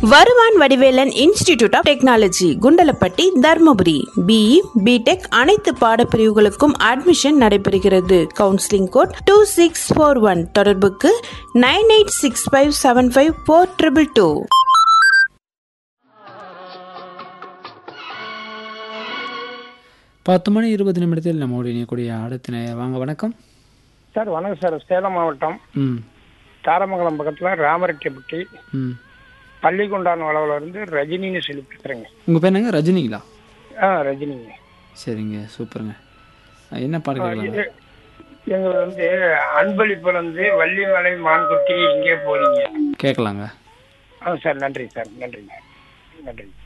வருவான் Vadivelan Institute of Technology Kundalapatti Dharmapuri BE B Tech அனைத்து பாடப்பிரிவுகளுக்கும் அட்மிஷன் நடைபெறுகிறது counselling code two six four one தொடர்புக்கு nine eight six five seven five four triple two பத்து மணி இருபது நிமிடத்தில் நம்மோடு இணையக்கூடிய அடுத்த நேயர். வாங்க வணக்கம் சார் வணக்கம் சார் சேலம் மாவட்டம் ம் தாரமங்கலம் பக்கத்தில் ராமரெட்டிப்பட்டி ம் பள்ளிக்குண்டான் வளவில் இருந்து ரஜினின்னு சொல்லி பேசுகிறேங்க உங்கள் பேர் என்னங்க ரஜினிங்களா ஆ ரஜினிங்க சரிங்க சூப்பருங்க அஹ் என்ன பாட்டு கேட்கலாங்க எ- எங்களுக்கு வந்து அன்பளிப்புல இருந்து வள்ளிமலை மான்குட்டி இங்கே போறீங்க கேட்கலாங்க ஆ சார் நன்றி சார் நன்றிங்க நன்றி